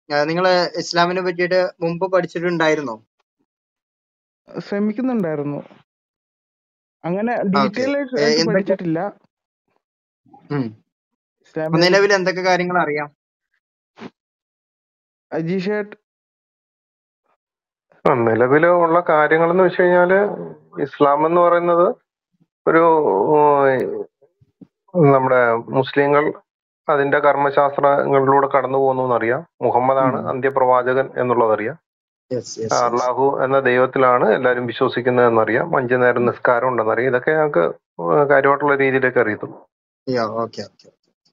നിങ്ങള് ഇസ്ലാമിനെ പറ്റിയിട്ട് മുമ്പ് പഠിച്ചിട്ടുണ്ടായിരുന്നോ ശ്രമിക്കുന്നുണ്ടായിരുന്നു അങ്ങനെ ഓക്കെ ഡീറ്റെയിൽ ആയിട്ട് എന്തൊക്കെ പഠിച്ചിട്ടില്ല ഉം. അപ്പൊ ഇസ്ലാമിനെ പറ്റി നിലവിൽ എന്തൊക്കെ കാര്യങ്ങൾ അറിയാം അജീഷേട്ട് ആ, നിലവില് ഉള്ള കാര്യങ്ങളെന്ന് വെച്ച് കഴിഞ്ഞാല് ഇസ്ലാം എന്ന് പറയുന്നത് ഒരു ഉം, നമ്മുടെ മുസ്ലിങ്ങൾ അതിന്റെ കർമ്മശാസ്ത്രങ്ങളിലൂടെ കടന്നു പോകുന്നു എന്നറിയാം മുഹമ്മദാണ് അന്ത്യപ്രവാചകൻ എന്നുള്ളതറിയാം യെസ് യെസ് യെസ് അള്ളാഹു എന്ന ദൈവത്തിലാണ് എല്ലാവരും വിശ്വസിക്കുന്നത് എന്നറിയാം അഞ്ചു നേരം നിസ്കാരം ഉണ്ടെന്നറിയാം ഇതൊക്കെ ഞങ്ങൾക്ക് കാര്യമായിട്ടുള്ള രീതിയിലേക്ക് അറിയത്തുള്ളൂ യാ ഓക്കെ ഓക്കെ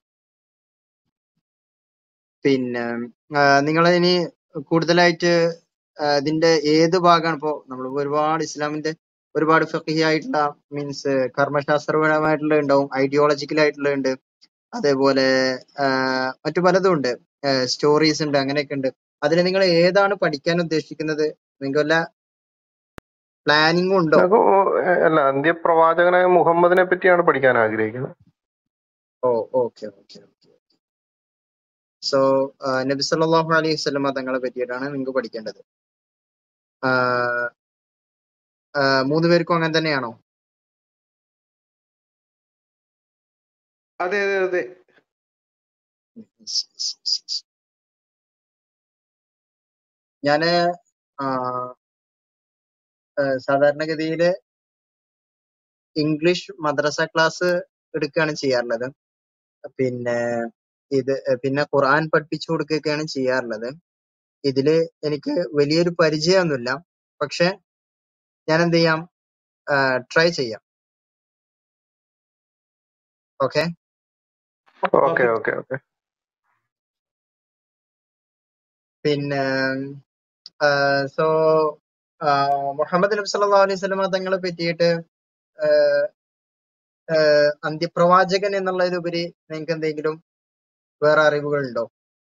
പിന്നെ നിങ്ങൾ ഇനി കൂടുതലായിട്ട് ആ, ഇതിന്റെ ഏത് ഭാഗമാണ് ഇപ്പോ നമ്മൾ ഒരുപാട് ഇസ്ലാമിന്റെ ഒരുപാട് ഫഖീഹ് ആയിട്ടുള്ള മീൻസ് കർമ്മശാസ്ത്രപരമായിട്ടുള്ള ഉണ്ടാവും ഐഡിയോളജിക്കൽ ആയിട്ടുള്ള ഉണ്ട് അതേപോലെ ആ, മറ്റു പലതും ഉണ്ട് സ്റ്റോറീസ് ഉണ്ട് അങ്ങനെയൊക്കെ ഉണ്ട് അതിൽ നിങ്ങൾ ഏതാണ് പഠിക്കാൻ ഉദ്ദേശിക്കുന്നത് നിങ്ങൾക്ക് വല്ല പ്ലാനിങ് ഉണ്ടോ ഞങ്ങൾക്ക് ഓ- അല്ല അന്ത്യപ്രവാചകനായ മുഹമ്മദിനെ പറ്റിയാണ് പഠിക്കാൻ ആഗ്രഹിക്കുന്നത് oh okay okay okay so നബി സല്ലല്ലാഹു അലൈഹി വസല്ലമ തങ്ങളെ പറ്റിയിട്ടാണ് നിങ്ങൾക്ക് പഠിക്കേണ്ടത് ആ, ആ, മൂന്ന് പേർക്കും അങ്ങനെ തന്നെയാണോ അതെ അതെ അതെ Yes, yes, yes, yes. ഞാന് ആ, ആ, സാധാരണഗതിയില് ഇംഗ്ലീഷ് മദ്രസ ക്ലാസ് എടുക്കുകയാണ് ചെയ്യാറുള്ളത് പിന്നെ ഇത് പിന്നെ ഖുർആൻ പഠിപ്പിച്ചു കൊടുക്കുകയൊക്കെയാണ് ചെയ്യാറുള്ളത് ഇതില് എനിക്ക് വലിയൊരു പരിചയമൊന്നുമില്ല പക്ഷെ ഞാൻ എന്ത് ചെയ്യാം ട്രൈ ചെയ്യാം okay okay okay okay okay പിന്നെ സോ മുഹമ്മദ് നബി സല്ലല്ലാഹു അലൈഹി വസല്ലമ തങ്ങളെ പറ്റിയിട്ട് ആഹ് ആഹ് അന്ത്യപ്രവാചകൻ എന്നുള്ളതിലുപരി നിങ്ങൾക്ക് എന്തെങ്കിലും വേറെ അറിവുകളുണ്ടോ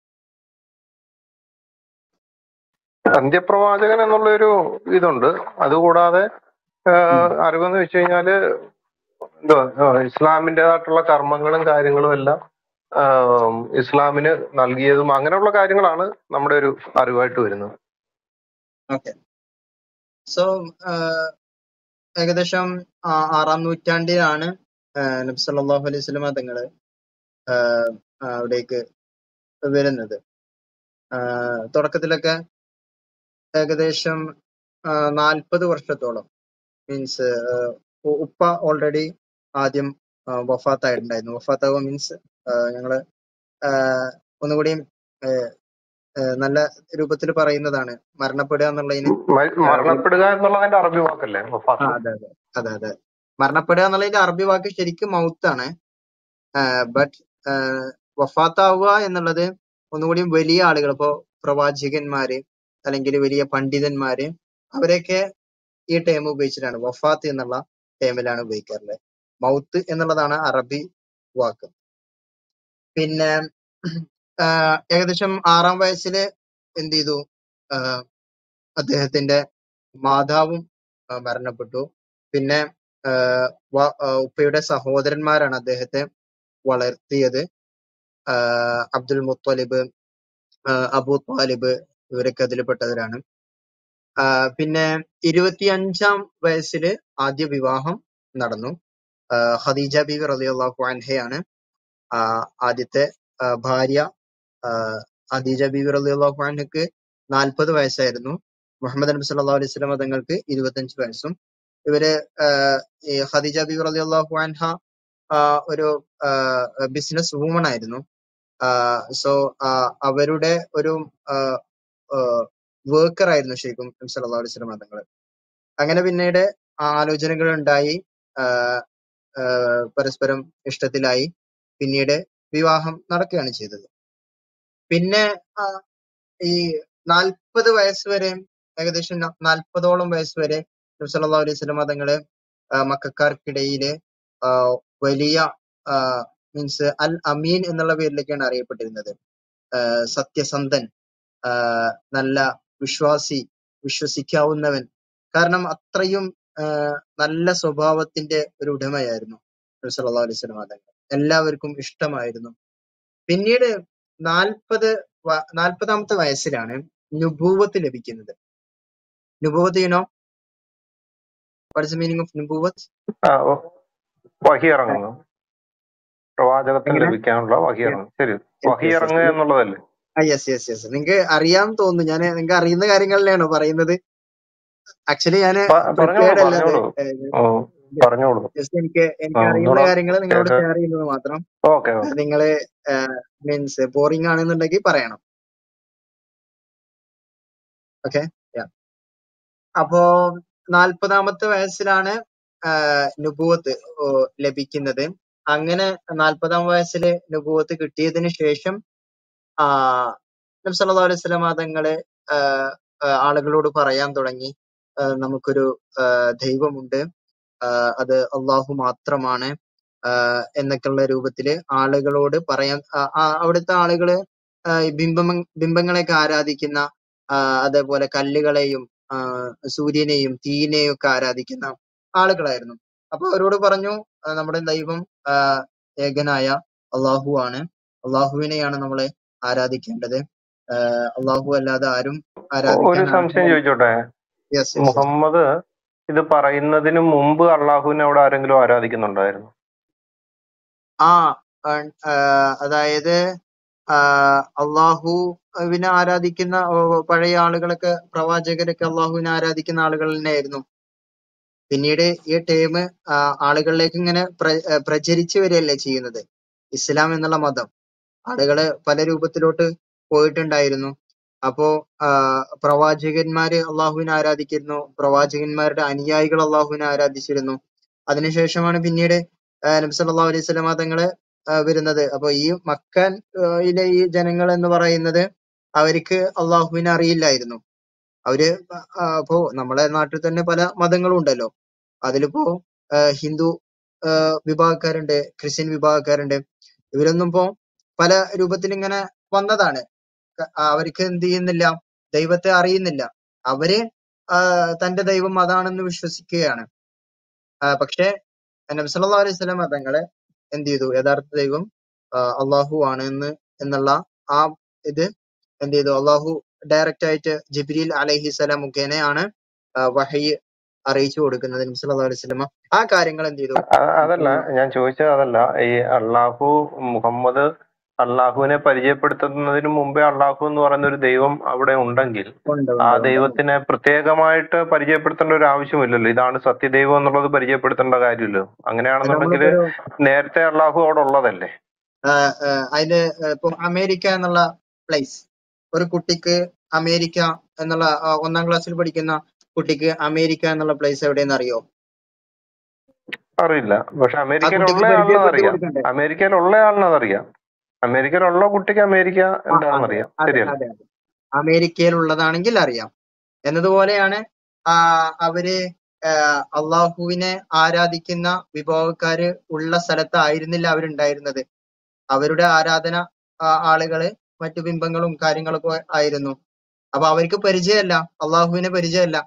അന്ത്യപ്രവാചകൻ എന്നുള്ളൊരു ഇതുണ്ട് അതുകൂടാതെ ഉം. ആഹ് അറിവെന്ന് വെച്ച് കഴിഞ്ഞാല് എന്തുവാ ആഹ് ഇസ്ലാമിൻ്റെതായിട്ടുള്ള കർമ്മങ്ങളും കാര്യങ്ങളും എല്ലാം ആഹ് ഇസ്ലാമിന് നൽകിയതും അങ്ങനെയുള്ള കാര്യങ്ങളാണ് നമ്മുടെ ഒരു അറിവായിട്ട് വരുന്നത് ഓക്കെ സോ ഏകദേശം ആ- ആറാം നൂറ്റാണ്ടിലാണ് ആഹ് നബി സല്ലല്ലാഹു അലൈഹി വസല്ലമ തങ്ങള് ആഹ് ആഹ് അവിടേക്ക് വരുന്നത് ആഹ് തുടക്കത്തിലൊക്കെ ഏകദേശം നാൽപ്പത് വർഷത്തോളം മീൻസ് ഉപ്പ ഓൾറെഡി ആദ്യം വഫാത്തായിട്ടുണ്ടായിരുന്നു വഫാത്താവുക മീൻസ് ഞങ്ങള് ആഹ് ഒന്നുകൂടിയും ആഹ് ആഹ് നല്ല രൂപത്തിൽ പറയുന്നതാണ് മരണപ്പെടുക എന്നുള്ളതിന് മ- മരണപ്പെടുക എന്നുള്ളതിന്റെ അറബി വാക്കല്ലേ ആ വഫാത്ത് അതെ അതെ അതെ അതെ മരണപ്പെടുക എന്നുള്ളതിന്റെ അറബി വാക്ക് ശരിക്കും മൗത്താണ് ബട്ട് വഫാത്താവുക എന്നുള്ളത് ഒന്നുകൂടി വലിയ ആളുകൾ ഇപ്പോ പ്രവാചകന്മാര് അല്ലെങ്കിൽ വലിയ പണ്ഡിതന്മാര് അവരെയൊക്കെ ഈ ടേം ഉപയോഗിച്ചിട്ടാണ് വഫാത്ത് എന്നുള്ള ടേമിലാണ് ഉപയോഗിക്കാറുള്ളത് മൗത്ത് എന്നുള്ളതാണ് അറബി വാക്ക് പിന്നെ ആഹ് ഏകദേശം ആറാം വയസ്സില് എന്ത് ചെയ്തു ആഹ് അദ്ദേഹത്തിന്റെ മാതാവും ആഹ് മരണപ്പെട്ടു പിന്നെ ആഹ് വ- ആഹ് ഉപ്പയുടെ സഹോദരന്മാരാണ് അദ്ദേഹത്തെ വളർത്തിയത് ആഹ് അബ്ദുൽ മുത്തലിബ് ആഹ് അബൂ താലിബ് ഇവരൊക്കെ അതിൽപ്പെട്ടവരാണ് ആഹ് പിന്നെ ഇരുപത്തിയഞ്ചാം വയസ്സില് ആദ്യ വിവാഹം നടന്നു ആഹ് ഖദീജ ബീവി റളിയല്ലാഹു അൻഹയാണ് ആഹ് ആദ്യത്തെ ആഹ് ഭാര്യ ആഹ് ഖദീജ ബീവി റളിയല്ലാഹു അൻഹക്ക് നാൽപ്പത് വയസ്സായിരുന്നു മുഹമ്മദ് നബി സല്ലല്ലാഹു അലൈഹി വസല്ലം തങ്ങൾക്ക് ഇരുപത്തഞ്ച് വയസ്സും ഇവര് ആഹ് ഈ ഖദീജ ബീവി റളിയല്ലാഹു അൻഹ ആഹ് ഒരു ബിസിനസ് വുമൺ ആയിരുന്നു സോ അവരുടെ ഒരു വർക്കർ ആയിരുന്നു ശരിക്കും നബി സല്ലല്ലാഹു അലൈഹി വസല്ലം തങ്ങൾ അങ്ങനെ പിന്നീട് ആലോചനകൾ ഉണ്ടായി ആഹ് ആഹ് പരസ്പരം ഇഷ്ടത്തിലായി പിന്നീട് വിവാഹം നടക്കുകയാണ് ചെയ്തത് പിന്നെ ആഹ് ഈ നാൽപ്പത് വയസ്സ് വരെ ഏകദേശം ന- നാൽപ്പതോളം വയസ്സ് വരെ നബി സല്ലല്ലാഹു അലൈഹി വസല്ലം തങ്ങള് ആഹ് മക്കാർക്കിടയില് ആഹ് വലിയ മീൻസ് അൽ അമീൻ എന്നുള്ള പേരിലേക്കാണ് അറിയപ്പെട്ടിരുന്നത് ആഹ് സത്യസന്ധൻ ആഹ് നല്ല വിശ്വാസി വിശ്വസിക്കാവുന്നവൻ കാരണം അത്രയും ആഹ് നല്ല സ്വഭാവത്തിന്റെ ഒരു ഉടമയായിരുന്നു നബി സല്ലല്ലാഹു അലൈഹി വസല്ലം തങ്ങൾ എല്ലാവർക്കും ഇഷ്ടമായിരുന്നു പിന്നീട് നാൽപ്പത് വ- നാൽപ്പതാമത്തെ വയസ്സിലാണ് നുബൂവത്ത് ലഭിക്കുന്നത് നുബൂവത്ത് you know what is meaning of നുബൂവത്ത് ആ, ഓ, വഹി ഇറങ്ങുന്നു പ്രവാചകത്വം എങ്ങനെ ലഭിക്കാനുള്ള വഹി യെസ് ഇറങ്ങും ശരി യെസ് വഹി യെസ് ഇറങ്ങുക എന്നുള്ളതല്ലേ യെസ് യെസ് യെസ് നിങ്ങൾക്ക് അറിയാൻ തോന്നുന്നു ഞാൻ നിങ്ങൾക്ക് അറിയുന്ന കാര്യങ്ങളിലാണോ പറയുന്നത് ആക്ച്വലി ഞാൻ പ- പറഞ്ഞോളൂ പ്രിപ്പയർഡ് അല്ലാതെ പറഞ്ഞോളൂ ഓ പറഞ്ഞോളൂ ജസ്റ്റ് എനിക്ക് ആ, എനിക്ക് അറിയുന്ന ഒന്നുകൂടെ കാര്യങ്ങൾ നിങ്ങളോട് കേൾക്കാം ഷെയർ ചെയ്യുന്നത് മാത്രം ഓക്കെ ഓക്കെ നിങ്ങൾ മീൻസ് ബോറിംഗ് ആണെന്നുണ്ടെങ്കിൽ പറയണം ഓക്കെ അപ്പോ നാൽപ്പതാമത്തെ വയസ്സിലാണ് ആഹ് നുബുവത്ത് ഓ ലഭിക്കുന്നത് അങ്ങനെ നാൽപ്പതാം വയസ്സില് നുബുവത്ത് കിട്ടിയതിന് ശേഷം ആ നബി സല്ലല്ലാഹു അലൈഹി വസല്ലമ തങ്ങള് ആഹ് ആഹ് ആളുകളോട് പറയാൻ തുടങ്ങി ആഹ് നമുക്കൊരു ആഹ് ദൈവമുണ്ട് ആഹ് അത് അള്ളാഹു മാത്രമാണ് ആഹ് എന്നൊക്കെയുള്ള രൂപത്തില് ആളുകളോട് പറയാൻ ആ- ആ- അവിടുത്തെ ആളുകള് ആഹ് ഈ ബിംബം ബിംബങ്ങളെയൊക്കെ ആരാധിക്കുന്ന ആഹ് അതേപോലെ കല്ലുകളെയും ആഹ് സൂര്യനെയും തീയിനെയും ഒക്കെ ആരാധിക്കുന്ന ആളുകളായിരുന്നു അപ്പൊ അവരോട് പറഞ്ഞു ആ, നമ്മുടെ ദൈവം ആഹ് ഏകനായ അള്ളാഹു ആണ് അള്ളാഹുവിനെയാണ് നമ്മൾ ആരാധിക്കേണ്ടത് ആഹ് അള്ളാഹു അല്ലാതെ ആരും ഒരു ആരാധിക്കാൻ സംശയം അർഹരല്ല ചോദിച്ചോട്ടെ യെസ് യെസ് യെസ് മുഹമ്മദ് ഇത് പറയുന്നതിന് മുമ്പ് അള്ളാഹുവിനെ അവിടെ ആരെങ്കിലും ആരാധിക്കുന്നുണ്ടായിരുന്നു ആ ആ, ആഹ് അതായത് ആഹ് അള്ളാഹുവിനെ ആരാധിക്കുന്ന ഓ, പഴയ ആളുകളൊക്കെ പ്രവാചകരൊക്കെ അള്ളാഹുവിനെ ആരാധിക്കുന്ന ആളുകൾ തന്നെയായിരുന്നു പിന്നീട് ഈ ടേം ആളുകളിലേക്ക് ഇങ്ങനെ പ്ര ഏർ പ്രചരിച്ചു വരികയല്ലേ ചെയ്യുന്നത് ഇസ്ലാം എന്നുള്ള മതം ആളുകള് പല രൂപത്തിലോട്ട് പോയിട്ടുണ്ടായിരുന്നു അപ്പോ ആഹ് പ്രവാചകന്മാര് അള്ളാഹുവിനെ ആരാധിച്ചിരുന്നു പ്രവാചകന്മാരുടെ അനുയായികൾ അള്ളാഹുവിനെ ആരാധിച്ചിരുന്നു അതിനുശേഷമാണ് പിന്നീട് ആഹ് നബി സല്ലല്ലാഹു അലൈഹി വസല്ലമ തങ്ങള് ആഹ് വരുന്നത് അപ്പൊ ഈ മക്കൻ ആഹ് യിലെ ഈ ജനങ്ങൾ എന്ന് പറയുന്നത് അവർക്ക് അള്ളാഹുവിനെ അറിയില്ലായിരുന്നു അവര് ആ, ഇപ്പോ നമ്മളെ നാട്ടിൽ തന്നെ പല മതങ്ങളും ഉണ്ടല്ലോ അതിലിപ്പോ ആ, ഹിന്ദു ആ, വിഭാഗക്കാരുണ്ട് ക്രിസ്ത്യൻ വിഭാഗക്കാരുണ്ട് ഇവരൊന്നും ഇപ്പോ പല രൂപത്തിൽ ഇങ്ങനെ വന്നതാണ് ക- ആ, അവർക്ക് എന്ത് ചെയ്യുന്നില്ല ദൈവത്തെ അറിയുന്നില്ല അവര് ആ, തന്റെ ദൈവം അതാണെന്ന് വിശ്വസിക്കുകയാണ് ആ, പക്ഷേ നബി സല്ലല്ലാഹു അലൈഹി വസല്ലം തങ്ങളെ എന്ത് ചെയ്തു യഥാർത്ഥ ദൈവം ആ, അള്ളാഹു ആണ് എന്ന് എന്നുള്ള ആ ഇത് എന്ത് ചെയ്തു അള്ളാഹു ഡയറക്റ്റ് ആയിട്ട് ജിബ്രീൽ അലൈഹിസ്സലാം മുഖേനയാണ് ആ, വഹയി അറിയിച്ചു കൊടുക്കുന്നത് നബി സല്ലല്ലാഹു അലൈഹി വസല്ലമ ആ കാര്യങ്ങൾ എന്ത് ചെയ്തു അ- അതല്ല ഞാൻ ചോദിച്ചത് അതല്ല ഈ അള്ളാഹു മുഹമ്മദ് അള്ളാഹുവിനെ പരിചയപ്പെടുത്തുന്നതിന് മുമ്പേ അള്ളാഹു എന്ന് പറയുന്ന ഒരു ദൈവം അവിടെ ഉണ്ടെങ്കിൽ ഉണ്ട് ആ ഉണ്ട് ഉണ്ട് ദൈവത്തിനെ പ്രത്യേകമായിട്ട് പരിചയപ്പെടുത്തേണ്ട ഒരു ആവശ്യമില്ലല്ലോ ഇതാണ് സത്യദൈവം എന്നുള്ളത് പരിചയപ്പെടുത്തേണ്ട കാര്യമില്ലല്ലോ അങ്ങനെയാണെന്നുണ്ടെങ്കിൽ നമ്മളിപ്പോ ഒരു നേരത്തെ അള്ളാഹു അവിടെ ഉള്ളതല്ലേ ആ, ആ, അതില് ഇപ്പൊ അമേരിക്ക എന്നുള്ള പ്ലേസ് ഒരു കുട്ടിക്ക് അമേരിക്ക എന്നുള്ള ആ, ഒന്നാം ക്ലാസ്സിൽ പഠിക്കുന്ന കുട്ടിക്ക് അമേരിക്ക എന്നുള്ള പ്ലേസ് എവിടെയെന്ന് അറിയോ അറിയില്ല പക്ഷെ ആ അമേരിക്കയിൽ കുട്ടിക്ക് ഉള്ള ആളിനത് പരിചയപ്പെടുത്തി അറിയാം കൊടുക്കണ്ടേ അമേരിക്കയിൽ ഉള്ള ആളിനത് അറിയാം അമേരിക്കയിലുള്ള കുട്ടിക്ക് അമേരിക്ക ആ അതെ എന്താണെന്നറിയാം അതെ ശരിയല്ലേ അതെ അതെ അമേരിക്കയിൽ ഉള്ളതാണെങ്കിൽ അറിയാം എന്നതുപോലെയാണ് ആ അവര് ആ, അള്ളാഹുവിനെ ആരാധിക്കുന്ന വിഭാഗക്കാര് ഉള്ള സ്ഥലത്തായിരുന്നില്ല അവരുണ്ടായിരുന്നത് അവരുടെ ആരാധന ആ, ആളുകള് മറ്റു ബിംബങ്ങളും കാര്യങ്ങളൊക്കെ ആയിരുന്നു അപ്പൊ അവർക്ക് പരിചയമല്ല അള്ളാഹുവിനെ പരിചയമല്ല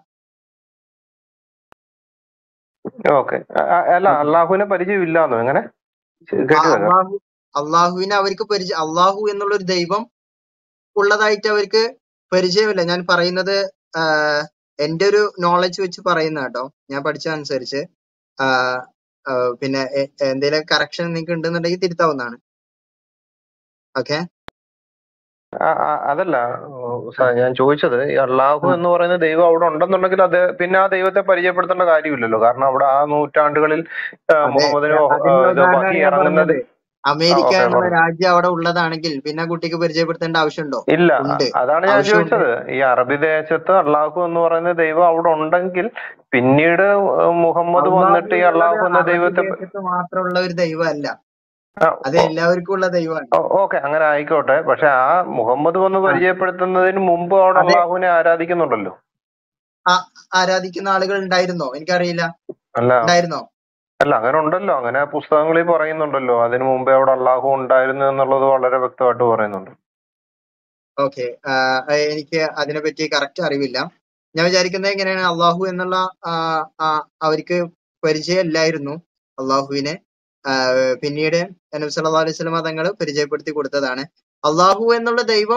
ഓക്കെ അല്ല ഓക്കെ അള്ളാഹുവിനെ പരിചയം ഇല്ലാന്നോ എങ്ങനെ ആ കേട്ടില്ല അള്ളാഹു അള്ളാഹുവിനെ അവർക്ക് പരിചയം അള്ളാഹു എന്നുള്ള ഒരു ദൈവം ഉള്ളതായിട്ട് അവർക്ക് പരിചയമില്ല ഞാൻ പറയുന്നത് ആഹ് എന്റെ ഒരു നോളജ് വെച്ച് പറയുന്ന കേട്ടോ ഞാൻ പഠിച്ചതനുസരിച്ച് ആഹ് ആഹ് പിന്നെ എ- എന്തെങ്കിലും കറക്ഷൻ നിങ്ങൾക്ക് ഉണ്ടെന്നുണ്ടെങ്കിൽ തിരുത്താവുന്നതാണ് ഓക്കെ ആ, ആ, അതല്ല ഓ, സ- ഞാൻ ചോദിച്ചത് ഈ അള്ളാഹു എന്ന് പറയുന്ന ദൈവം അവിടെ ഉണ്ടെന്നുണ്ടെങ്കിൽ അത് പിന്നെ ആ ദൈവത്തെ പരിചയപ്പെടുത്തേണ്ട കാര്യമില്ലല്ലോ കാരണം അവിടെ ആ നൂറ്റാണ്ടുകളിൽ ആ, അതെ മുഹമ്മദിന് അ- വ- ആ, അതിനുള്ള ഇത് വഹി ഉദാഹരണമാണ് ഞാൻ ഇറങ്ങുന്നത് പറഞ്ഞത് ആ അമേരിക്ക ഓക്കെ എന്നുള്ള പറഞ്ഞു രാജ്യം അവിടെ ഉള്ളതാണെങ്കിൽ പിന്നെ ആ കുട്ടിക്ക് പരിചയപ്പെടുത്തേണ്ട ആവശ്യമുണ്ടോ ഇല്ല അ- ഉണ്ട് അതാണ് ഞാൻ ആവശ്യമുണ്ട് ചോദിച്ചത് ഈ അറബി ദേശത്ത് അള്ളാഹു എന്ന് പറയുന്ന ദൈവം അവിടെ ഉണ്ടെങ്കിൽ പിന്നീട് മുഹമ്മദ് അള്ളാഹു വന്നിട്ട് ഈ എന്നുള്ളത് അള്ളാഹു എന്ന അറബി ദൈവത്തെ പ- ദേശത്ത് മാത്രമുള്ള ഒരു ദൈവമല്ല ആ, അത് ഓ- എല്ലാവർക്കും ഉള്ള ദൈവമാണ് ഓ- ഓക്കെ അങ്ങനെ ആയിക്കോട്ടെ പക്ഷെ ആ മുഹമ്മദ് വന്ന് ആ പരിചയപ്പെടുത്തുന്നതിന് മുമ്പ് അവിടെ അതെ അള്ളാഹുവിനെ ആരാധിക്കുന്നുണ്ടല്ലോ ആ ആരാധിക്കുന്ന ആളുകൾ ഉണ്ടായിരുന്നോ എനിക്കറിയില്ല അല്ല ഉണ്ടായിരുന്നോ അല്ല അങ്ങനെ ഉണ്ടല്ലോ അങ്ങനെ പുസ്തകങ്ങളിൽ പറയുന്നുണ്ടല്ലോ അതിനു മുമ്പേ അവിടെ അള്ളാഹു ഉണ്ടായിരുന്നു എന്നുള്ളത് വളരെ വ്യക്തമായിട്ട് പറയുന്നുണ്ട് ഓക്കെ എനിക്ക് അതിനെപ്പറ്റി കറക്റ്റ് അറിവില്ല ഞാൻ വിചാരിക്കുന്നത് എങ്ങനെയാണ് അള്ളാഹു എന്നുള്ള ആ, ആ, അവർക്ക് പരിചയമില്ലായിരുന്നു അള്ളാഹുവിനെ ആ, പിന്നീട് നബി സല്ലല്ലാഹു അലൈഹി വസല്ലമ തങ്ങൾ പരിചയപ്പെടുത്തി കൊടുത്തതാണ് അള്ളാഹു എന്നുള്ള ദൈവം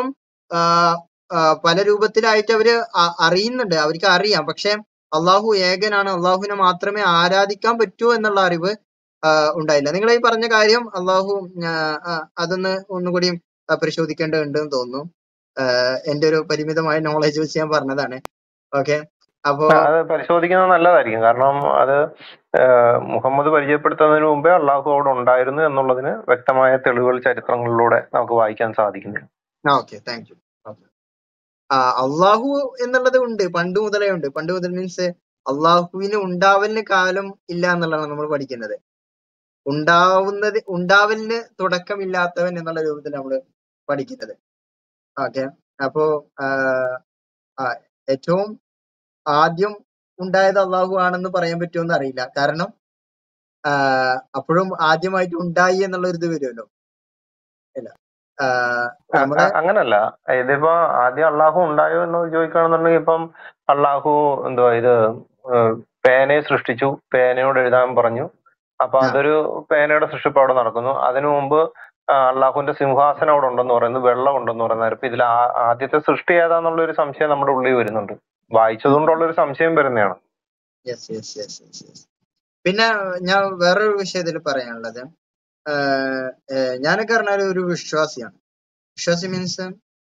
ആഹ് ആഹ് പല രൂപത്തിലായിട്ട് അവര് അ- അറിയുന്നുണ്ട് അവർക്ക് അറിയാം പക്ഷെ അള്ളാഹു ഏകനാണ് അള്ളാഹുവിനെ മാത്രമേ ആരാധിക്കാൻ പറ്റൂ എന്നുള്ള അറിവ് ആഹ് ഉണ്ടായില്ല നിങ്ങൾ ഈ പറഞ്ഞ കാര്യം അള്ളാഹു ആഹ് ആഹ് അതൊന്ന് ഒന്നുകൂടി ആഹ് പരിശോധിക്കേണ്ടതുണ്ട് എന്ന് തോന്നുന്നു ആഹ് എന്റെ ഒരു പരിമിതമായ നോളജ് വെച്ച് ഞാൻ പറഞ്ഞതാണ് ഓക്കെ അപ്പോ ആ, അത് പരിശോധിക്കുന്നത് നല്ലതായിരിക്കും കാരണം അത് ഏഹ്, മുഹമ്മദ് പരിചയപ്പെടുത്തുന്നതിന് മുമ്പേ അള്ളാഹു അവിടെ ഉണ്ടായിരുന്നു എന്നുള്ളതിന് വ്യക്തമായ തെളിവുകൾ ചരിത്രങ്ങളിലൂടെ നമുക്ക് വായിക്കാൻ സാധിക്കുന്നു okay thank you okay Allah എന്നുള്ളത് ഉണ്ട് പണ്ട് മുതലേ ഉണ്ട് പണ്ട് മുതൽ മീൻസ് അള്ളാഹുവിന് ഉണ്ടാവലിന് കാലം ഇല്ല എന്നുള്ളതാണ് നമ്മൾ പഠിക്കുന്നത് ഉണ്ടാവുന്നത് ഉണ്ടാവലിന് തുടക്കമില്ലാത്തവൻ എന്നുള്ള രൂപത്തിൽ നമ്മൾ പഠിക്കുന്നത് ഓക്കെ അപ്പോ ആഹ് ആ, ഏറ്റവും ആദ്യം ഉണ്ടായത് അള്ളാഹു ആണെന്ന് പറയാൻ പറ്റുമെന്ന് അറിയില്ല കാരണം ആഹ് അപ്പോഴും ആദ്യമായിട്ട് ഉണ്ടായി എന്നുള്ള ഒരു ഇത് വരുമല്ലോ ഇല്ല ആഹ് ആ, നമ്മുടെ ആ, അങ്ങനല്ല ഇതിപ്പോ ആദ്യം അള്ളാഹു ഉണ്ടായോ എന്ന് ചോദിക്കുകയാണെന്നുണ്ടെങ്കിൽ ഇപ്പം അള്ളാഹു എന്തുവാ ഇത് ഏഹ്, പേനയെ സൃഷ്ടിച്ചു പേനയോട് എഴുതാൻ പറഞ്ഞു അപ്പൊ ആ അതൊരു പേനയുടെ സൃഷ്ടിപ്പ് അവിടെ നടക്കുന്നു അതിനു മുമ്പ് ആ, അള്ളാഹുവിന്റെ സിംഹാസനം അവിടെ ഉണ്ടെന്ന് പറയുന്നു വെള്ളം ഉണ്ടെന്ന് പറയുന്നത് ഇപ്പൊ ഇതിൽ ആ- ആദ്യത്തെ സൃഷ്ടി ഏതാന്നുള്ള ഒരു സംശയം നമ്മുടെ ഉള്ളിൽ വരുന്നുണ്ട് വായിച്ചതുകൊണ്ടുള്ള ഒരു സംശയം വരുന്നതാണ് yes yes yes yes yes പിന്നെ ഞാൻ വേറൊരു വിഷയത്തിൽ പറയാനുള്ളത് ആഹ് ഏഹ് ഞാനൊക്കെ പറഞ്ഞാൽ ഒരു വിശ്വാസിയാണ് വിശ്വാസി മീൻസ്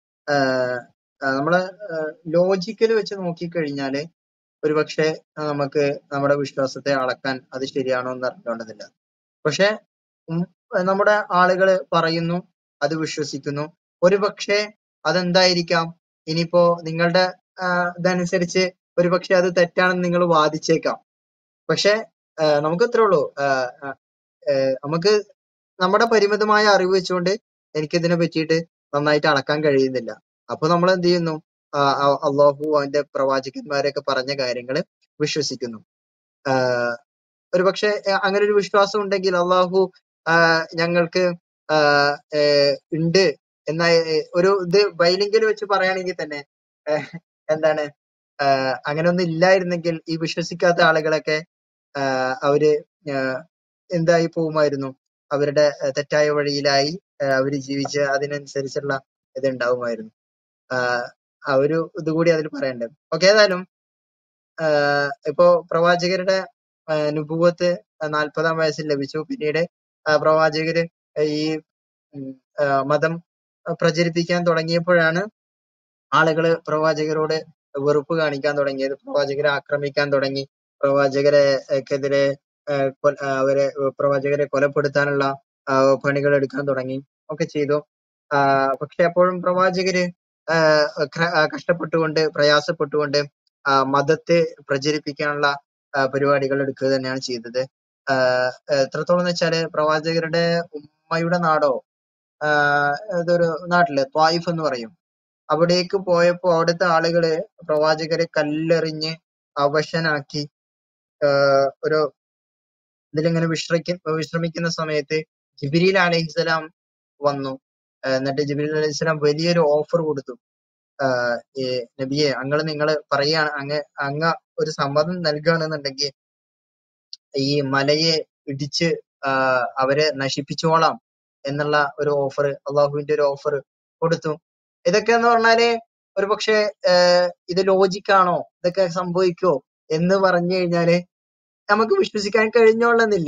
നമ്മളെ ലോജിക്കൽ വെച്ച് നോക്കിക്കഴിഞ്ഞാല് ഒരുപക്ഷെ നമുക്ക് നമ്മുടെ വിശ്വാസത്തെ അളക്കാൻ അത് ശരിയാണോ എന്ന് അറിഞ്ഞോണ്ടതില്ല പക്ഷെ ഉം നമ്മുടെ ആളുകള് പറയുന്നു അത് വിശ്വസിക്കുന്നു ഒരുപക്ഷെ അതെന്തായിരിക്കാം ഇനിയിപ്പോ നിങ്ങളുടെ ആഹ് ഇതനുസരിച്ച് ഒരുപക്ഷെ അത് തെറ്റാണെന്ന് നിങ്ങൾ വാദിച്ചേക്കാം പക്ഷെ ആഹ് നമുക്ക് ഇത്രേ ഉള്ളൂ ആഹ് ആഹ് ഏഹ് നമുക്ക് നമ്മുടെ പരിമിതമായ അറിവ് വെച്ചുകൊണ്ട് എനിക്കിതിനെ പറ്റിയിട്ട് നന്നായിട്ട് അളക്കാൻ കഴിയുന്നില്ല അപ്പൊ നമ്മൾ എന്ത് ചെയ്യുന്നു ആഹ് അ- അള്ളാഹു അവന്റെ പ്രവാചകന്മാരൊക്കെ പറഞ്ഞ കാര്യങ്ങൾ വിശ്വസിക്കുന്നു ആഹ് ഒരുപക്ഷെ അഹ് അങ്ങനെ ഒരു വിശ്വാസം ഉണ്ടെങ്കിൽ അള്ളാഹു ആഹ് ഞങ്ങൾക്ക് ആഹ് ഏഹ് ഉണ്ട് എന്ന ഏഹ് ഒരു ഇത് ബൈലിംഗിൽ വെച്ച് പറയുകയാണെങ്കിൽ തന്നെ ഏഹ് എന്താണ് ആഹ് അങ്ങനെ ഒന്നും ഇല്ലായിരുന്നെങ്കിൽ ഈ വിശ്വസിക്കാത്ത ആളുകളൊക്കെ ആഹ് അവര് ആഹ് എന്തായി പോകുമായിരുന്നു അവരുടെ അഹ് തെറ്റായ വഴിയിലായി ആഹ് അവര് ജീവിച്ച് അതിനനുസരിച്ചുള്ള ഇത് ഉണ്ടാവുമായിരുന്നു ആഹ് ആ ഒരു ഇതുകൂടി അതിൽ പറയണ്ടത് ഓക്കെ ഏതായാലും ആഹ് ഇപ്പോ പ്രവാചകരുടെ ആഹ് നുബുവത്ത് നാൽപ്പതാം വയസ്സിൽ ലഭിച്ചു പിന്നീട് ആഹ് പ്രവാചകര് ഈ ഉം, ആഹ് മതം പ്രചരിപ്പിക്കാൻ തുടങ്ങിയപ്പോഴാണ് ആളുകള് പ്രവാചകരോട് വെറുപ്പ് കാണിക്കാൻ തുടങ്ങിയത് പ്രവാചകരെ ആക്രമിക്കാൻ തുടങ്ങി പ്രവാചകരെ എതിരെ ഏഹ് കൊ- ആഹ് അവരെ പ്രവാചകരെ കൊലപ്പെടുത്താനുള്ള ആഹ് പണികൾ എടുക്കാൻ തുടങ്ങി ഒക്കെ ചെയ്തു ആഹ് പക്ഷെ അപ്പോഴും പ്രവാചകര് ആഹ് ക- ആഹ് കഷ്ടപ്പെട്ടുകൊണ്ട് പ്രയാസപ്പെട്ടുകൊണ്ട് ആഹ് മതത്തെ പ്രചരിപ്പിക്കാനുള്ള ആഹ് പരിപാടികൾ എടുക്കുക തന്നെയാണ് ചെയ്തത് ആഹ് എത്രത്തോളം എന്ന് വെച്ചാല് പ്രവാചകരുടെ ഉമ്മയുടെ നാടോ ആഹ് ഏതൊരു നാട്ടില് ത്വായിഫ് എന്ന് പറയും അവിടേക്ക് പോയപ്പോ അവിടുത്തെ ആളുകള് പ്രവാചകരെ കല്ലെറിഞ്ഞ് അവശനാക്കി ആഹ് ഒരു ഇതിലിങ്ങനെ വിശ്രമിക്ക വിശ്രമിക്കുന്ന സമയത്ത് ജിബിരിൽ അലൈഹിസ്സലാം വന്നു ആഹ് എന്നിട്ട് ജിബിരിൽ അലൈഹിസ്സലാം വലിയൊരു ഓഫർ കൊടുത്തു ആഹ് ഈ നബിയെ അങ്ങള് നിങ്ങള് പറയാണ് അങ്ങ് അങ്ങ ഒരു സമ്മതം നൽകുകയാണെന്നുണ്ടെങ്കിൽ ഈ മലയെ ഇടിച്ച് ആഹ് അവരെ നശിപ്പിച്ചോളാം എന്നുള്ള ഒരു ഓഫർ അള്ളാഹുവിന്റെ ഒരു ഓഫർ കൊടുത്തു ഇതൊക്കെ എന്ന് പറഞ്ഞാല് ഒരു പക്ഷേ ഇത് ലോജിക്കാണോ ഇതൊക്കെ സംഭവിക്കോ എന്ന് പറഞ്ഞു കഴിഞ്ഞാല് നമുക്ക് വിശ്വസിക്കാൻ കഴിഞ്ഞോളന്നില്ല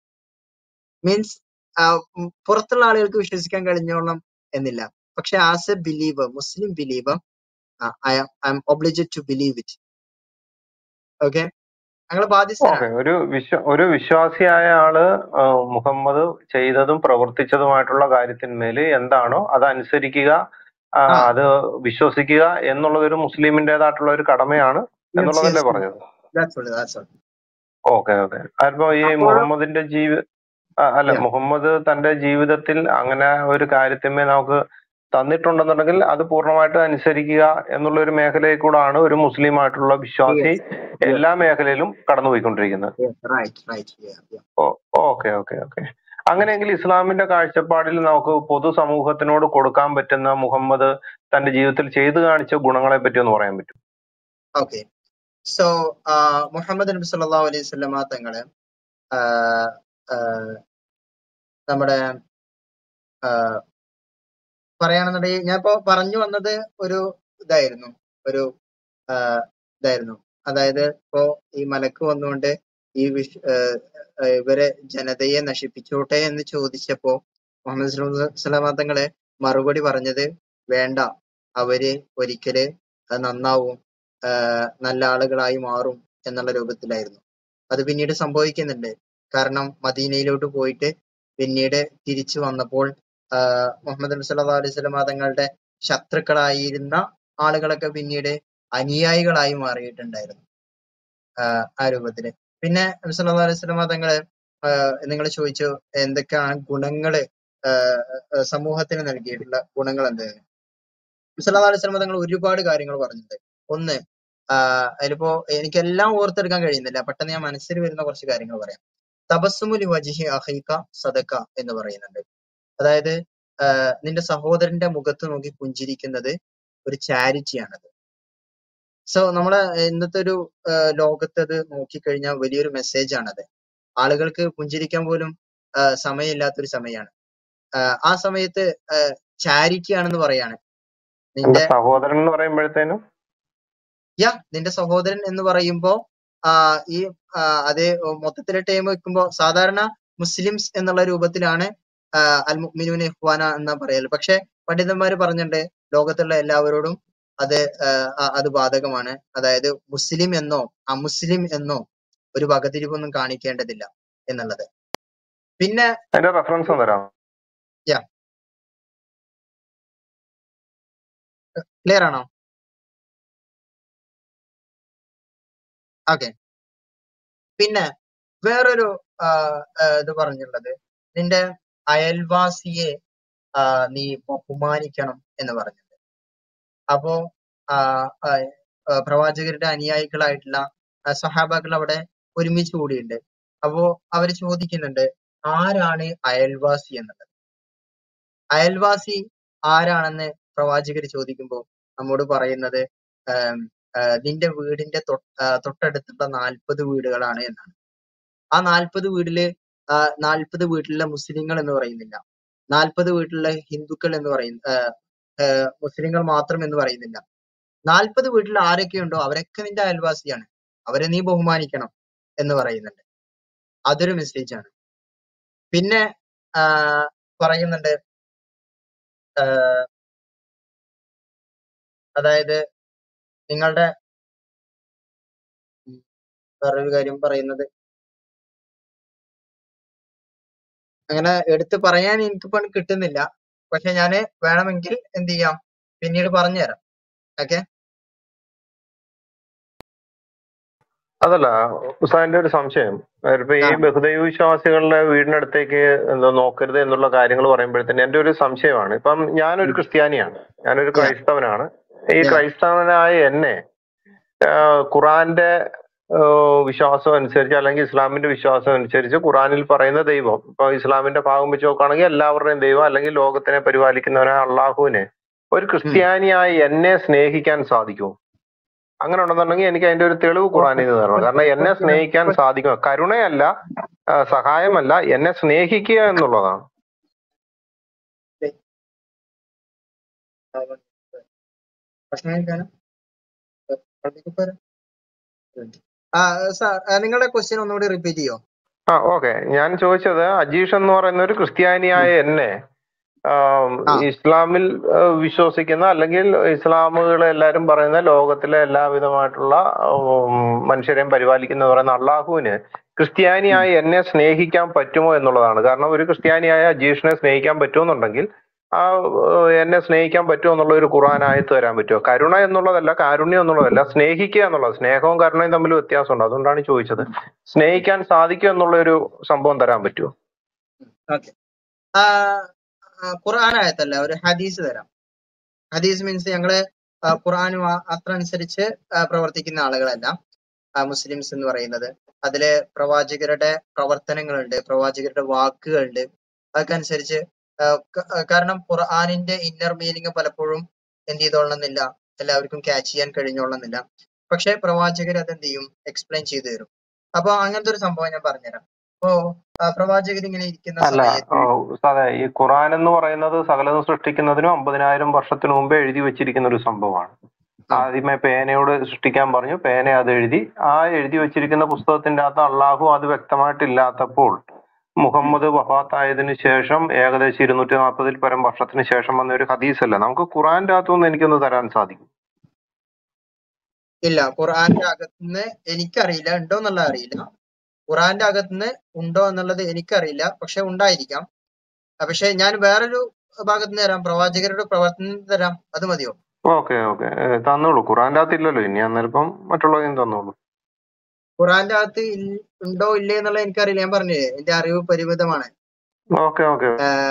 മീൻസ് പുറത്തുള്ള ആളുകൾക്ക് വിശ്വസിക്കാൻ കഴിഞ്ഞോളണം എന്നില്ല പക്ഷെ as a believer Muslim believer I am obliged to believe it okay ഞങ്ങൾ ബാധ്യസ്ഥനാണ് ഓക്കെ ഒരു വിശ്വ ഒരു വിശ്വാസിയായ ആള് ആ, മുഹമ്മദ് ചെയ്തതും പ്രവർത്തിച്ചതുമായിട്ടുള്ള കാര്യത്തിന്മേൽ എന്താണോ അത് അനുസരിക്കുക ആ, ആ അത് വിശ്വസിക്കുക എന്നുള്ളത് ഒരു മുസ്ലിമിൻ്റെതായിട്ടുള്ള ഒരു കടമയാണ് യെസ് എന്നുള്ളതല്ലേ യെസ് പറഞ്ഞത് that's all that's all okay okay അതിപ്പോ ഈ അപ്പോഴും മുഹമ്മദിന്റെ ജീവി ആ, അല്ല yeah, മുഹമ്മദ് തന്റെ ജീവിതത്തിൽ അങ്ങനെ ഒരു കാര്യത്തിന്മേൽ നമുക്ക് തന്നിട്ടുണ്ടെന്നുണ്ടെങ്കിൽ അത് പൂർണ്ണമായിട്ട് അനുസരിക്കുക എന്നുള്ള ഒരു മേഖലയിൽ കൂടാണ് ഒരു മുസ്ലിം ആയിട്ടുള്ള വിശ്വാസി yes, yes, എല്ലാ മേഖലയിലും കടന്നുപോയിക്കൊണ്ടിരിക്കുന്നത് yes, right, right, yeah, yeah. Okay okay okay അങ്ങനെയെങ്കിൽ ഇസ്ലാമിന്റെ കാഴ്ചപ്പാടിൽ നമുക്ക് പൊതുസമൂഹത്തിനോട് കൊടുക്കാൻ പറ്റുന്ന മുഹമ്മദ് തന്റെ ജീവിതത്തിൽ ചെയ്തു കാണിച്ച ഗുണങ്ങളെ പറ്റി ഒന്ന് പറയാൻ പറ്റും Okay. So, uh, മുഹമ്മദ് നബി സല്ലല്ലാഹു അലൈഹി വസല്ലമ തങ്ങള് ആഹ് ആഹ് നമ്മുടെ ആഹ് പറയുകയാണെന്നുണ്ടെങ്കിൽ ഞാൻ ഇപ്പോ പറഞ്ഞു വന്നത് ഒരു ഇതായിരുന്നു ഒരു ആഹ് ഇതായിരുന്നു അതായത് ഇപ്പോ ഈ മലക്ക് വന്നുകൊണ്ട് ഈ വിഷ് ആഹ് ആഹ് ഇവരെ ജനതയെ നശിപ്പിച്ചോട്ടെ എന്ന് ചോദിച്ചപ്പോ മുഹമ്മദ് സ്വല്ലല്ലാഹു തങ്ങള് മറുപടി പറഞ്ഞത് വേണ്ട അവര് ഒരിക്കല് അത് നന്നാവും ആഹ് നല്ല ആളുകളായി മാറും എന്നുള്ള രൂപത്തിലായിരുന്നു അത് പിന്നീട് സംഭവിക്കുന്നുണ്ട് കാരണം മദീനയിലോട്ട് പോയിട്ട് പിന്നീട് തിരിച്ചു വന്നപ്പോൾ ആഹ് മുഹമ്മദ് നബി സല്ലല്ലാഹു അലൈഹി വസല്ലമ തങ്ങളുടെ ശത്രുക്കളായിരുന്ന ആളുകളൊക്കെ പിന്നീട് അനുയായികളായി മാറിയിട്ടുണ്ടായിരുന്നു ആഹ് ആ രൂപത്തില് പിന്നെ നബി സല്ലല്ലാഹു അലൈഹി വസല്ലമ തങ്ങള് നിങ്ങൾ ചോദിച്ചു എന്തൊക്കെയാണ് ഗുണങ്ങള് ആഹ് ആഹ് സമൂഹത്തിന് നൽകിയിട്ടുള്ള ഗുണങ്ങൾ എന്താണ് നബി സല്ലല്ലാഹു അലൈഹി വസല്ലമ തങ്ങൾ ഒരുപാട് കാര്യങ്ങൾ പറഞ്ഞിട്ടുണ്ട് ഒന്ന് ആഹ് അതിലിപ്പോ എനിക്കെല്ലാം ഓർത്തെടുക്കാൻ കഴിയുന്നില്ല പെട്ടെന്ന് ഞാൻ മനസ്സിൽ വരുന്ന കുറച്ച് കാര്യങ്ങൾ പറയാം തബസ്സുമുലി വജിഹി അഹീക സദക്ക എന്ന് പറയുന്നുണ്ട് അതായത് ആഹ് നിന്റെ സഹോദരന്റെ മുഖത്ത് നോക്കി പുഞ്ചിരിക്കുന്നത് ഒരു ചാരിറ്റിയാണത് സോ നമ്മളെ ഇന്നത്തെ ഒരു ആഹ് ലോകത്ത് അത് നോക്കിക്കഴിഞ്ഞാൽ വലിയൊരു മെസ്സേജ് ആണത് ആളുകൾക്ക് പുഞ്ചിരിക്കാൻ പോലും ആഹ് സമയമില്ലാത്തൊരു സമയമാണ് ആഹ് ആ സമയത്ത് ചാരിറ്റി ആണെന്ന് പറയാണ് എന്റെ നിന്റെ സഹോദരൻ എന്ന് പറയുമ്പോഴത്തേനും യാ നിന്റെ സഹോദരൻ എന്ന് പറയുമ്പോ ആ ഈ ആ, അതേ മൊത്തത്തിലെ ടൈം വെക്കുമ്പോ സാധാരണ മുസ്ലിംസ് എന്നുള്ള രൂപത്തിലാണ് ആ, അൽ മുഅ്മിനൂന ഇഖ്വാന എന്ന് പറയല് പക്ഷെ പണ്ഡിതന്മാര് പറഞ്ഞിട്ടുണ്ട് ലോകത്തുള്ള എല്ലാവരോടും അത് ആ, ആ- അത് ബാധകമാണ് അതായത് മുസ്ലിം എന്നോ അമുസ്ലിം എന്നോ ഒരു വകതിരിവൊന്നും കാണിക്കേണ്ടതില്ല എന്നുള്ളത് പിന്നെ അതിന്റെ റെഫറൻസ് തരാം യാ ക്ലിയർ ആണോ ഓക്കെ പിന്നെ വേറൊരു ആ, ആ, ഇത് പറഞ്ഞിട്ടുള്ളത് നിന്റെ അയൽവാസിയെ ആ, നീ ബഹുമാനിക്കണം എന്ന് പറഞ്ഞിട്ടുണ്ട് അപ്പോ ആ, ആ, ആ, പ്രവാചകരുടെ അനുയായികളായിട്ടുള്ള ആ, സഹാബാക്കൾ അവിടെ ഒരുമിച്ച് കൂടിയിട്ടുണ്ട് അപ്പോ അവര് ചോദിക്കുന്നുണ്ട് ആരാണ് അയൽവാസി എന്നുള്ളത് അയൽവാസി ആരാണെന്ന് പ്രവാചകർ ചോദിക്കുമ്പോൾ നമ്മോട് പറയുന്നത് ആം, ആ, നിന്റെ വീടിന്റെ തൊ- ആ, തൊട്ടടുത്തുള്ള നാൽപ്പത് വീടുകളാണ് എന്നാണ് ആ നാൽപ്പത് വീട്ടില് ആ നാൽപ്പത് വീട്ടിലുള്ള മുസ്ലിങ്ങൾ എന്ന് പറയുന്നില്ല നാൽപ്പത് വീട്ടിലുള്ള ഹിന്ദുക്കൾ എന്ന് പറയുന്ന ആ, ആ, മുസ്ലിങ്ങൾ മാത്രം എന്ന് പറയുന്നില്ല നാൽപ്പത് വീട്ടിൽ ആരൊക്കെയുണ്ടോ അവരൊക്കെ നിന്റെ അയൽവാസിയാണ് അവരെ നീ ബഹുമാനിക്കണം എന്ന് പറയുന്നുണ്ട് അതൊരു മെസ്സേജ് ആണ് പിന്നെ ആ, പറയുന്നുണ്ട് ആ, അതായത് നിങ്ങളുടെ ഉം, വേറൊരു കാര്യം പറയുന്നത് അങ്ങനെ എടുത്ത് പറയാൻ എനിക്കിപ്പോ കിട്ടുന്നില്ല പക്ഷെ ഞാന് വേണമെങ്കിൽ എന്ത് ചെയ്യാം പിന്നീട് പറഞ്ഞുതരാം ഓക്കെ അതല്ല ഉസ്താദിന്റെ ഒരു സംശയം ഇപ്പൊ ഈ ആ ബഹുദൈവ വിശ്വാസികളുടെ വീടിനടുത്തേക്ക് എന്തോ നോക്കരുത് എന്നുള്ള കാര്യങ്ങൾ പറയുമ്പോഴത്തേന് എന്റെ ഒരു സംശയമാണ് ഇപ്പം ഞാനൊരു ക്രിസ്ത്യാനിയാണ് ഞാനൊരു യാ ക്രൈസ്തവനാണ് ഈ യാ ക്രൈസ്തവനായ എന്നെ ആഹ് ഖുറാന്റെ ആഹ് വിശ്വാസം അനുസരിച്ച് അല്ലെങ്കിൽ ഇസ്ലാമിന്റെ വിശ്വാസം അനുസരിച്ച് ഖുറാനിൽ പറയുന്ന ദൈവം ഇപ്പൊ ഇസ്ലാമിന്റെ ഭാഗം വെച്ച് നോക്കുകയാണെങ്കിൽ എല്ലാവരുടെയും ദൈവം അല്ലെങ്കിൽ ലോകത്തിനെ പരിപാലിക്കുന്നവനായ അള്ളാഹുവിനെ ഒരു ഉം ക്രിസ്ത്യാനിയായി എന്നെ സ്നേഹിക്കാൻ സാധിക്കുമോ അങ്ങനെ ഉണ്ടെന്നുണ്ടെങ്കിൽ എനിക്ക് അതിന്റെ ഒരു തെളിവ് ഖുറാനിൽ നിന്ന് തരണം കാരണം എന്നെ സ്നേഹിക്കാൻ സാധിക്കും കരുണയല്ല ആ, സഹായമല്ല എന്നെ സ്നേഹിക്കുക എന്നുള്ളതാണ് ഭക്ഷണം കഴിക്കാനോ പള്ളിക്ക് പോരാ ആ സാർ നിങ്ങളുടെ ക്വസ്റ്റ്യൻ ഒന്നുകൂടി റിപ്പീറ്റ് ചെയ്യോ ആ ഓക്കെ ഞാൻ ചോദിച്ചത് അജീഷ് എന്ന് പറയുന്ന ഒരു ക്രിസ്ത്യാനിയായ എന്നെ ആം, ആ ഇസ്ലാമിൽ ആ, വിശ്വസിക്കുന്ന അല്ലെങ്കിൽ ഇസ്ലാമുകൾ എല്ലാവരും പറയുന്ന ലോകത്തിലെ എല്ലാവിധമായിട്ടുള്ള ഉം, മനുഷ്യരെയും പരിപാലിക്കുന്ന പറയുന്ന അള്ളാഹുവിന് ഉം. ക്രിസ്ത്യാനിയായ എന്നെ സ്നേഹിക്കാൻ പറ്റുമോ എന്നുള്ളതാണ് കാരണം ഒരു ക്രിസ്ത്യാനിയായ അജീഷിനെ സ്നേഹിക്കാൻ പറ്റുമെന്നുണ്ടെങ്കിൽ ആ ഏഹ്, എന്നെ സ്നേഹിക്കാൻ പറ്റുമോ എന്നുള്ള ഒരു ഖുർആൻ ആയത്ത് തരാൻ പറ്റുമോ കരുണ എന്നുള്ളതല്ല കാരുണ്യം എന്നുള്ളതല്ല സ്നേഹിക്കുക എന്നുള്ളത് സ്നേഹവും കരുണയും തമ്മിൽ വ്യത്യാസമുണ്ട് അതുകൊണ്ടാണ് ചോദിച്ചത് സ്നേഹിക്കാൻ സാധിക്കും എന്നുള്ള ഒരു സംഭവം തരാൻ പറ്റുമോ ഓക്കെ ഖുർആൻ ആയത്തല്ല ഒരു ഹദീസ് തരാം ഹദീസ് മീൻസ് ഞങ്ങള് ആ, ഖുർആനും ആ- അത്ര അനുസരിച്ച് ആ, പ്രവർത്തിക്കുന്ന ആളുകളല്ല ആ, മുസ്ലിംസ് എന്ന് പറയുന്നത് അതില് പ്രവാചകരുടെ പ്രവർത്തനങ്ങളുണ്ട് പ്രവാചകരുടെ വാക്കുകളുണ്ട് അതൊക്കെ അനുസരിച്ച് ആ, ക- ആ, കാരണം ഖുർആനിന്റെ ഇന്നർ മീനിങ് പലപ്പോഴും എന്ത് ചെയ്തോളണമെന്നില്ല എല്ലാവർക്കും ക്യാച്ച് ചെയ്യാൻ കഴിഞ്ഞോളണമെന്നില്ല പക്ഷെ പ്രവാചകർ അത് എന്ത് ചെയ്യും എക്സ്പ്ലെയിൻ ചെയ്തു തരും അപ്പൊ അങ്ങനത്തെ ഒരു സംഭവം ഞാൻ പറഞ്ഞുതരാം ഇപ്പോ പ്രവാചകർ ഇങ്ങനെ ഇരിക്കുന്ന അല്ല സമയത്ത് ആ, ഉസ്താദെ ഈ ഖുറാൻ എന്ന് പറയുന്നത് സകലതും സൃഷ്ടിക്കുന്നതിനും അമ്പതിനായിരം വർഷത്തിന് മുമ്പേ എഴുതി വെച്ചിരിക്കുന്ന ഒരു സംഭവമാണ് ആ ആദ്യമേ പേനയോട് സൃഷ്ടിക്കാൻ പറഞ്ഞു പേന അത് എഴുതി ആ എഴുതി വെച്ചിരിക്കുന്ന പുസ്തകത്തിന്റെ അകത്ത് അള്ളാഹു അത് വ്യക്തമായിട്ടില്ലാത്തപ്പോൾ മുഹമ്മദ് വഫാത്തായതിനു ശേഷം ഏകദേശം ഇരുന്നൂറ്റി നാൽപ്പതിൽ പരം വർഷത്തിന് ശേഷം വന്ന ഒരു ഹദീസ് അല്ല നമുക്ക് ഖുറാന്റെ അകത്തുനിന്ന് എനിക്കൊന്ന് തരാൻ സാധിക്കും ഇല്ല ഖുർആന്റെ അകത്തുനിന്ന് എനിക്കറിയില്ല ഉണ്ടോ എന്നുള്ളത് അറിയില്ല ഖുർആന്റെ അകത്തുനിന്ന് ഉണ്ടോ എന്നുള്ളത് എനിക്കറിയില്ല പക്ഷെ ഉണ്ടായിരിക്കാം ആ, പക്ഷെ ഞാൻ വേറൊരു ഭാഗത്തുനിന്ന് തരാം പ്രവാചകരുടെ പ്രവർത്തനം തരാം അത് മതിയോ ഓക്കെ ഓക്കെ തന്നോളൂ ഖുറാന്റെ അകത്ത് ഇല്ലല്ലോ ഇനി അന്നേരം മറ്റുള്ളവരും തന്നോളൂ ഖുർആന്റെ അകത്ത് ഇൽ- ഉണ്ടോ ഇല്ലേ എന്നുള്ളത് എനിക്കറിയില്ല ഞാൻ പറഞ്ഞില്ലേ എന്റെ അറിവ് പരിമിതമാണ് ഓക്കെ ഓക്കെ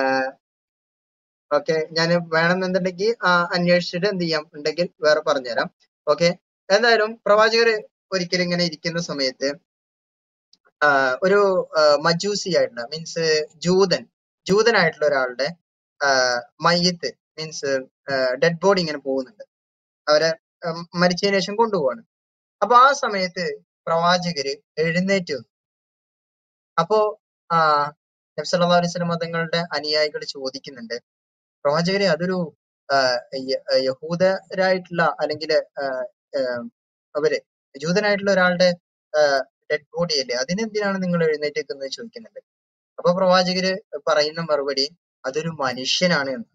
ഓക്കെ ഞാൻ വേണമെന്നുണ്ടെങ്കിൽ ആ, അന്വേഷിച്ചിട്ട് എന്ത് ചെയ്യാം ഉണ്ടെങ്കിൽ വേറെ പറഞ്ഞുതരാം ഓക്കെ എന്തായാലും പ്രവാചകർ ഒരിക്കലും ഇങ്ങനെ ഇരിക്കുന്ന സമയത്ത് ആ, ഒരു ആ, മജൂസി ആയിട്ടുള്ള മീൻസ് ജൂതൻ ജൂതനായിട്ടുള്ള ഒരാളുടെ ആ, മയ്യത്ത് മീൻസ് ഡെഡ് ബോഡി ഇങ്ങനെ പോകുന്നുണ്ട് അവരെ ഉം, മരിച്ചതിന് ശേഷം കൊണ്ടുപോവാണ് അപ്പൊ ആ സമയത്ത് പ്രവാചകര് എഴുന്നേറ്റ് വന്നു അപ്പോ ആ നബി സല്ലല്ലാഹു അലൈഹി വസല്ലം മതങ്ങളുടെ അനുയായികൾ ചോദിക്കുന്നുണ്ട് പ്രവാചകരെ അതൊരു ആ, യ- യഹൂദരായിട്ടുള്ള അല്ലെങ്കിൽ അവര് ജൂതനായിട്ടുള്ള ഒരാളുടെ ഡെഡ് ബോഡി അല്ലേ അതിനെന്തിനാണ് നിങ്ങൾ എഴുന്നേറ്റേക്കുന്നത് ചോദിക്കുന്നുണ്ട് അപ്പൊ പ്രവാചകര് പറയുന്ന മറുപടി അതൊരു മനുഷ്യനാണ് എന്ന്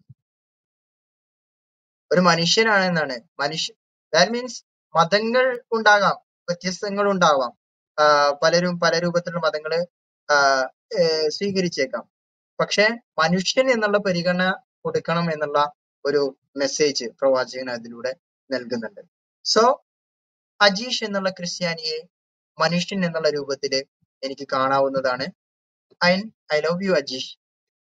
ഒരു മനുഷ്യനാണ് എന്നാണ് മനുഷ്യ ദാറ്റ് മീൻസ് മതങ്ങൾ ഉണ്ടാകാം വ്യത്യസ്തങ്ങൾ ഉണ്ടാവാം ആ, പലരും പല രൂപത്തിലുള്ള മതങ്ങള് ആ, ഏ, സ്വീകരിച്ചേക്കാം പക്ഷെ മനുഷ്യൻ എന്നുള്ള പരിഗണന കൊടുക്കണം എന്നുള്ള ഒരു മെസ്സേജ് പ്രവാചകൻ അതിലൂടെ നൽകുന്നുണ്ട് സോ അജീഷ് എന്നുള്ള ക്രിസ്ത്യാനിയെ മനുഷ്യൻ എന്നുള്ള രൂപത്തില് എനിക്ക് കാണാവുന്നതാണ് I I love you Ajeesh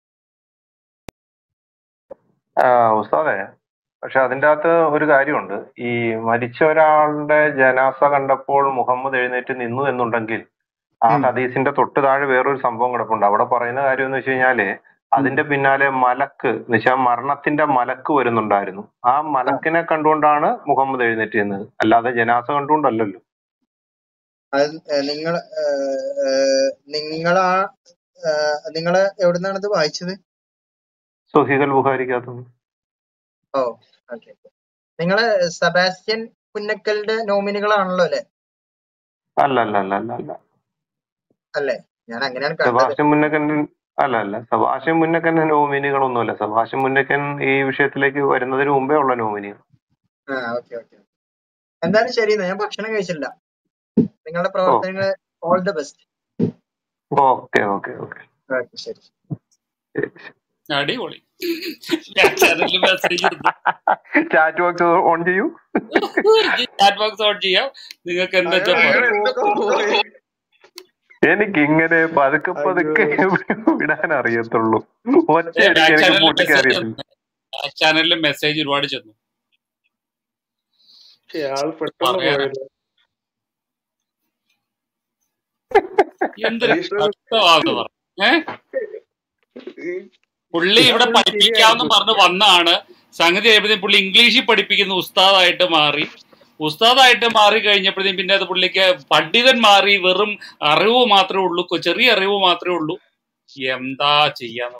ആ, ഉസ്താദെ പക്ഷെ അതിന്റെ അകത്ത് ഒരു കാര്യമുണ്ട് ഈ മരിച്ച ഒരാളുടെ ജനാസ കണ്ടപ്പോൾ മുഹമ്മദ് എഴുന്നേറ്റ് നിന്നു എന്നുണ്ടെങ്കിൽ ആ ഉം. ഹദീസിന്റെ തൊട്ട് താഴെ വേറൊരു സംഭവം കിടപ്പുണ്ട് അവിടെ പറയുന്ന കാര്യം എന്ന് വെച്ച് കഴിഞ്ഞാല് അതിന്റെ പിന്നാലെ മലക്ക് എന്ന് വെച്ചാൽ മരണത്തിന്റെ മലക്ക് വരുന്നുണ്ടായിരുന്നു ആ മലക്കിനെ കണ്ടുകൊണ്ടാണ് മുഹമ്മദ് എഴുന്നേറ്റ് നിന്നത് അല്ലാതെ ജനാസ കണ്ടുകൊണ്ടല്ലല്ലോ അത് നിങ്ങൾ നിങ്ങളാ നിങ്ങള് എവിടുന്നാണ് ഇത് വായിച്ചത് സുഹിഖൽ ബുഖാരിക്കകത്തുനിന്ന് ഓ ഓക്കെ നിങ്ങള് സെബാസ്റ്റ്യൻ പുന്നക്കലിന്റെ നോമിനികളാണല്ലോ അല്ലെ അല്ല അല്ല അല്ല അല്ല അല്ല അല്ലേ ഞാൻ അങ്ങനെയാണ് കണ്ടത് സെബാസ്റ്റ്യൻ മുന്നക്കൻ അല്ല അല്ല സെബാസ്റ്റ്യൻ മുന്നക്കന്റെ നോമിനികളൊന്നുമല്ല സെബാസ്റ്റ്യൻ മുന്നക്കൻ ഈ വിഷയത്തിലേക്ക് വരുന്നതിന് മുമ്പേ ഉള്ള നോമിനികൾ ആ ഓക്കെ ഓക്കെ എന്തായാലും ശരി എന്നാ. ഞാൻ ഭക്ഷണം കഴിച്ചില്ല നിങ്ങളുടെ പ്രവർത്തനങ്ങൾ all the best okay okay okay okay ശരി അടിപൊളി ഞാൻ ചാനലിൽ മെസ്സേജ് ചാറ്റ് ബോക്സ് ഓൺ ചെയ്യൂ ചാറ്റ് ബോക്സ് ഓൺ ചെയ്യാം നിങ്ങൾക്ക് എന്താ വെച്ചാൽ പറയാം എനിക്ക് ഇങ്ങനെ പതുക്കെ പതുക്കെ വിടാൻ അറിയത്തുള്ളൂ ഒറ്റ ബാക്ക് എനിക്ക് ചാനലിൽ പൊട്ടിക്കാൻ മെസ്സേജ് അറിയത്തില്ല ബാക്ക് ചാനലിൽ മെസ്സേജ് ഒരുപാട് ചെന്നു ആൾ പെട്ടെന്ന് പറയാനാ. പോയല്ലോ എന്തൊരു ഈശ്വരൻ. കഷ്ടമാണെന്ന് പറഞ്ഞു ഏഹ് പുള്ളി ഇവിടെ അത് പഠിപ്പിക്കാമെന്ന് ശരിയായിരുന്നു. പറഞ്ഞ് വന്നാണ് സംഗതി കഴിയുമ്പോഴത്തേക്കും പുള്ളി ഇംഗ്ലീഷിൽ പഠിപ്പിക്കുന്ന ഉസ്താദായിട്ട് മാറി ഉസ്താദായിട്ട് മാറി കഴിഞ്ഞപ്പോഴത്തേക്കും പിന്നെ അത് പുള്ളിക്ക് പണ്ഡിതൻ മാറി വെറും അറിവ് മാത്രമേ ഉള്ളൂ കൊ- ചെറിയ അറിവ് മാത്രമേ ഉള്ളൂ എന്താ ചെയ്യാന്ന്